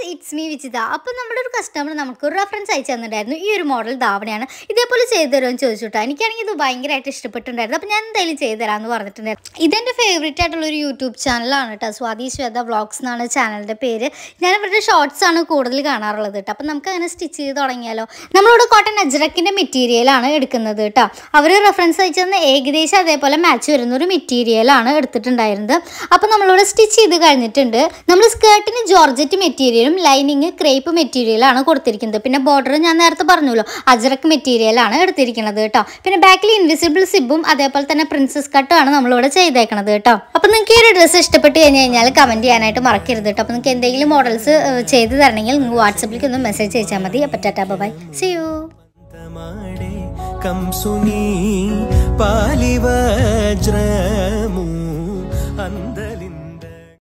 it's me Vijitha അപ്പോൾ നമ്മുടെ ഒരു കസ്റ്റമർ നമുക്ക് ഒരു റെഫറൻസ് അയച്ചു തന്നിട്ടുണ്ടായിരുന്നു ഈ ഒരു മോഡൽ ധാവണയാണ് ഇതേപോലെ ചെയ്തു തരുമെന്ന് ചോദിച്ചിട്ടോ എനിക്കാണെങ്കിൽ ഇത് ഭയങ്കരമായിട്ട് ഇഷ്ടപ്പെട്ടിട്ടുണ്ടായിരുന്നു അപ്പോൾ ഞാൻ എന്തായാലും ചെയ്തു തരാമെന്ന് പറഞ്ഞിട്ടുണ്ടായിരുന്നു ഇതെൻ്റെ ഫേവറേറ്റ് ആയിട്ടുള്ള ഒരു യൂട്യൂബ് ചാനലാണ് കേട്ടോ സ്വാതി ശ്വേത വ്ളോഗ്സ് എന്നാണ് ചാനലിൻ്റെ പേര് ഞാൻ ഇവരുടെ ഷോർട്സ് ആണ് കൂടുതൽ കാണാറുള്ളത് കേട്ടോ അപ്പോൾ നമുക്ക് അങ്ങനെ സ്റ്റിച്ച് ചെയ്ത് തുടങ്ങിയാലോ നമ്മളിവിടെ കോട്ടൺ അജ്രക്കിൻ്റെ മെറ്റീരിയലാണ് എടുക്കുന്നത് കേട്ടോ അവർ റെഫറൻസ് അയച്ചു തന്ന ഏകദേശം അതേപോലെ മാച്ച് വരുന്ന ഒരു മെറ്റീരിയലാണ് എടുത്തിട്ടുണ്ടായിരുന്നത് അപ്പോൾ നമ്മളിവിടെ സ്റ്റിച്ച് ചെയ്ത് കഴിഞ്ഞിട്ടുണ്ട് നമ്മൾ സ്കേർട്ടിന് ജോർജറ്റ് മെറ്റീരിയലും ലൈനിങ് ക്രേപ്പ് മെറ്റീരിയലാണ് കൊടുത്തിരിക്കുന്നത് പിന്നെ ബോർഡർ ഞാൻ നേരത്തെ പറഞ്ഞല്ലോ അജറക്ക് മെറ്റീരിയലാണ് എടുത്തിരിക്കുന്നത് കേട്ടോ പിന്നെ ബാക്കിൽ ഇൻവിസിബിൾ സിബും അതേപോലെ തന്നെ പ്രിൻസസ് കട്ടുമാണ് നമ്മളിവിടെ ചെയ്തേക്കണത് കേട്ടോ അപ്പോൾ നിങ്ങൾക്ക് ഈ ഒരു ഡ്രസ്സ് ഇഷ്ടപ്പെട്ട് കഴിഞ്ഞ് കഴിഞ്ഞാൽ കമൻറ്റ് ചെയ്യാനായിട്ട് മറക്കരുത് കേട്ടോ അപ്പോൾ നിങ്ങൾക്ക് എന്തെങ്കിലും മോഡൽസ് ചെയ്ത് തരണമെങ്കിൽ നിങ്ങൾ വാട്സപ്പിലേക്ക് ഒന്ന് മെസ്സേജ് അയച്ചാൽ മതി അപ്പോൾ ടാറ്റാ ബൈ സി യു ಮಾಡೆ ಕಂಸುನಿ ಪಾಲಿವಜ್ರಮು ಅಂದ